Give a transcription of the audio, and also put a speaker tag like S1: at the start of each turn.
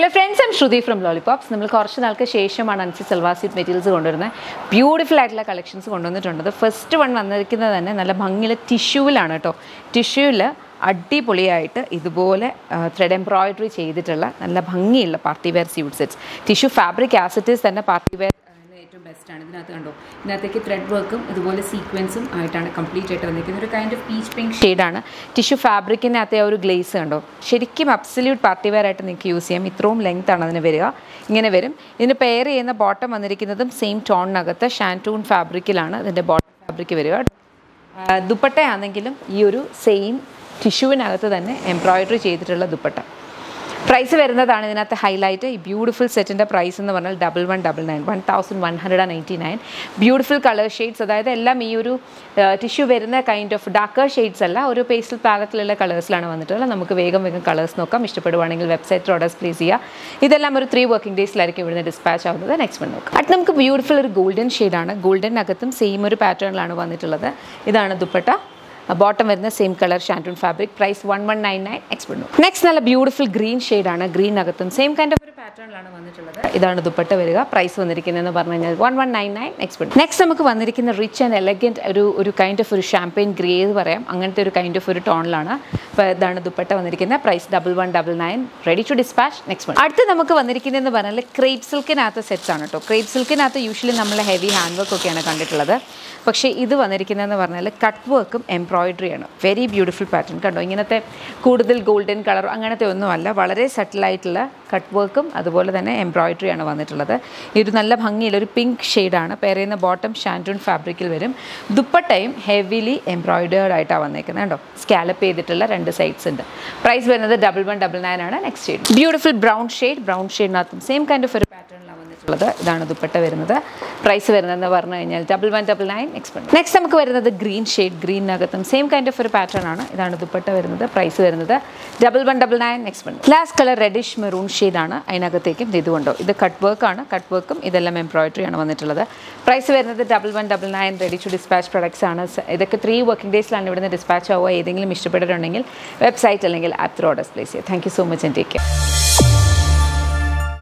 S1: hello friends I'm Shruti from lollipops നമ്മൾ കുറച്ച് നാൾക്ക് ശേഷമാണ് അൻസി സൽവാർ സ്യൂട്ട് മെറ്റീരിയൽസ് കൊണ്ടുവരുന്നത് ബ്യൂട്ടിഫുൾ ആയിട്ടുള്ള കളക്ഷൻസ് കൊണ്ടുവന്നിട്ടുണ്ട് ഫസ്റ്റ് വൺ വന്നിരിക്കുന്നത് തന്നെ നല്ല ഭംഗിയിൽ ടിഷ്യൂവിലാണ് കേട്ടോ ടിഷ്യൂവിൽ അടിപൊളിയായിട്ട് ഇതുപോലെ ത്രെഡ് എംബ്രോയിഡറി ചെയ്തിട്ടുള്ള നല്ല ഭംഗിയുള്ള party wear suit sets tissue fabric ആസിറ്റീസ് തന്നെ പാർട്ടി വെയർ ഏറ്റവും ബെസ്റ്റാണ് ഇതിനകത്ത് കണ്ടോ ഇതിനകത്തേക്ക് ത്രെഡ് വർക്കും ഇതുപോലെ സീക്വൻസും ആയിട്ടാണ് കംപ്ലീറ്റ് ആയിട്ട് വന്നിരിക്കുന്നത് ഒരു കൈൻഡ് ഓഫ് പീച്ച് പിങ്ക് ഷെയ്ഡാണ് ടിഷ്യൂ ഫാബ്രിക്കിനകത്തെ ആ ഒരു ഗ്ലേസ് കണ്ടോ ശരിക്കും അബ്സല്യൂട്ട് പാർട്ടി വെയർ ആയിട്ട് നിങ്ങൾക്ക് യൂസ് ചെയ്യാം ഇത്രയും ലെങ്ത് ആണ് അതിന് വരിക ഇങ്ങനെ വരും ഇതിന് പെയർ ചെയ്യുന്ന ബോട്ടം വന്നിരിക്കുന്നതും സെയിം ടോണിനകത്ത് ഷാൻറ്റൂൺ ഫാബ്രിക്കിലാണ് ഇതിൻ്റെ ബോട്ടം ഫാബ്രിക് വരിക ആ, ദുപ്പട്ടയാണെങ്കിലും ഈ ഒരു സെയിം ടിഷ്യൂവിനകത്ത് തന്നെ എംബ്രോയിഡറി ചെയ്തിട്ടുള്ള ദുപ്പട്ട പ്രൈസ് വരുന്നതാണ് ഇതിനകത്ത് ഹൈലൈറ്റ് ഈ ബ്യൂട്ടിഫുൾ സെറ്റിൻ്റെ പ്രൈസ് എന്ന് പറഞ്ഞാൽ double one double nine one thousand one hundred and ninety nine beautiful colour shades അതായത് എല്ലാം ഈ ഒരു ടിഷ്യൂ വരുന്ന കൈൻഡ് ഓഫ് ഡാർക്കർ ഷെയ്ഡ്സ് അല്ല ഒരു പേസ്റ്റൽ പാലറ്റിലുള്ള കളേഴ്സിലാണ് വന്നിട്ടുള്ളത് നമുക്ക് വേഗം വേഗം കളേഴ്സ് നോക്കാം ഇഷ്ടപ്പെടുവാണെങ്കിൽ വെബ്സൈറ്റ് ഓർഡേഴ്സ് പ്ലേസ് ചെയ്യുക ഇതെല്ലാം ഒരു ത്രീ വർക്കിംഗ് ഡേയ്സിലായിരിക്കും ഇവിടുന്ന് ഡിസ്പാച്ച് ആവുന്നത് നെക്സ്റ്റ് വൺ നോക്കാം അത് നമുക്ക് ബ്യൂട്ടിഫുൾ ഒരു ഗോൾഡൻ ഷെയ്ഡാണ് ഗോൾഡനകത്തും സെയിം ഒരു പാറ്റേണിലാണ് വന്നിട്ടുള്ളത് ഇതാണ് ദുപ്പട്ട ബോട്ടം വരുന്ന same colour shantoon fabric price one one nine nine expert next നല്ല ബ്യൂട്ടിഫുൾ ഗ്രീൻ ഷെയ്ഡാണ് ഗ്രീനകത്തും സെയിം കൈൻഡ് ഓഫ് ഒരു പാറ്റേണിലാണ് വന്നിട്ടുള്ളത് ഇതാണ് ദുപ്പട്ട വരിക പ്രൈസ് വന്നിരിക്കുന്നതെന്ന് പറഞ്ഞു കഴിഞ്ഞാൽ one one nine nine expert next നമുക്ക് വന്നിരിക്കുന്ന റിച്ച് ആൻഡ് എലഗൻറ്റ് ഒരു ഒരു കൈൻഡ് ഓഫ് ഒരു ഷാമ്പയിൻ ഗ്രേ എന്ന് പറയാം അങ്ങനത്തെ ഒരു കൈൻഡ് ഓഫ് ഒരു ടോണിലാണ് അപ്പോൾ ഇതാണ് ദുപ്പട്ട വന്നിരിക്കുന്നത് price double one double nine ready to dispatch next one അടുത്ത് നമുക്ക് വന്നിരിക്കുന്നതെന്ന് പറഞ്ഞാൽ ക്രേപ്പ് സിൽക്കിനകത്ത് സെറ്റ്സ് ആണ് കേട്ടോ ക്രേപ്പ് സിൽക്കിനകത്ത് യൂഷ്വലി നമ്മൾ ഹെവി ഹാൻഡ് വർക്ക് ഒക്കെയാണ് കണ്ടിട്ടുള്ളത് പക്ഷേ ഇത് വന്നിരിക്കുന്നതെന്ന് പറഞ്ഞാൽ കട്ട് വർക്കും എംബ്രോയിഡറിയാണ് വെരി ബ്യൂട്ടിഫുൾ പാറ്റേൺ കണ്ടോ ഇങ്ങനത്തെ കൂടുതൽ ഗോൾഡൻ കളർ അങ്ങനത്തെ ഒന്നുമല്ല വളരെ സട്ടിലായിട്ടുള്ള കട്ട് വർക്കും അതുപോലെ തന്നെ എംബ്രോയിഡറിയാണ് വന്നിട്ടുള്ളത് ഈ ഒരു നല്ല ഭംഗിയുള്ള ഒരു പിങ്ക് ഷെയ്ഡാണ് പേരെയുന്ന ബോട്ടം ഷാൻറ്റൂൺ ഫാബ്രിക്കിൽ വരും ദുപ്പട്ടയും ഹെവിലി എംബ്രോയിഡേർഡ് ആയിട്ടാണ് വന്നേക്കുന്നത് കേട്ടോ സ്കാലപ്പ് ചെയ്തിട്ടുള്ള രണ്ട് സൈഡ്സ് ഉണ്ട് പ്രൈസ് വരുന്നത് ഡബിൾ വൺ ഡബിൾ നയൻ ആണ് next shade beautiful brown shade brown ഷെയ്ഡിനകത്തും സെയിം കൈൻഡ് ഓഫ് ഒരു പാറ്റേണിലാണ് വന്നിട്ടുള്ളത് ഇതാണ് ദുപ്പട്ട വരുന്നത് പ്രൈസ് വരുന്നതെന്ന് പറഞ്ഞു കഴിഞ്ഞാൽ double one double nine expend next നമുക്ക് വരുന്നത് ഗ്രീൻ ഷെയ്ഡ് ഗ്രീനകത്തും സെയിം കൈൻഡ് ഓഫ് ഒരു പാറ്റേൺ ആണ് ഇതാണ് ദുപ്പട്ട വരുന്നത് പ്രൈസ് വരുന്നത് double one double nine expend last colour reddish maroon ഷെയ്ഡാണ് അതിനകത്തേക്കും ഇത് കൊണ്ടോ ഇത് കട്ട് വർക്ക് ആണ് കട്ട് വർക്കും ഇതെല്ലാം എംബ്രോയിഡറി ആണ് വന്നിട്ടുള്ളത് പ്രൈസ് വരുന്നത് double one double nine ready to dispatch products ആണ് സ- ഇതൊക്കെ ത്രീ വർക്കിംഗ് ഡേയ്സിലാണ് ഇവിടുന്ന് ഡിസ്പാച്ച് ആവുക ഏതെങ്കിലും ഇഷ്ടപ്പെട്ടിട്ടുണ്ടെങ്കിൽ വെബ്സൈറ്റ് അല്ലെങ്കിൽ ആപ്പ് ത്രൂ ഓർഡേഴ്സ് പ്ലേസ് ചെയ്യുക thank you so much and take care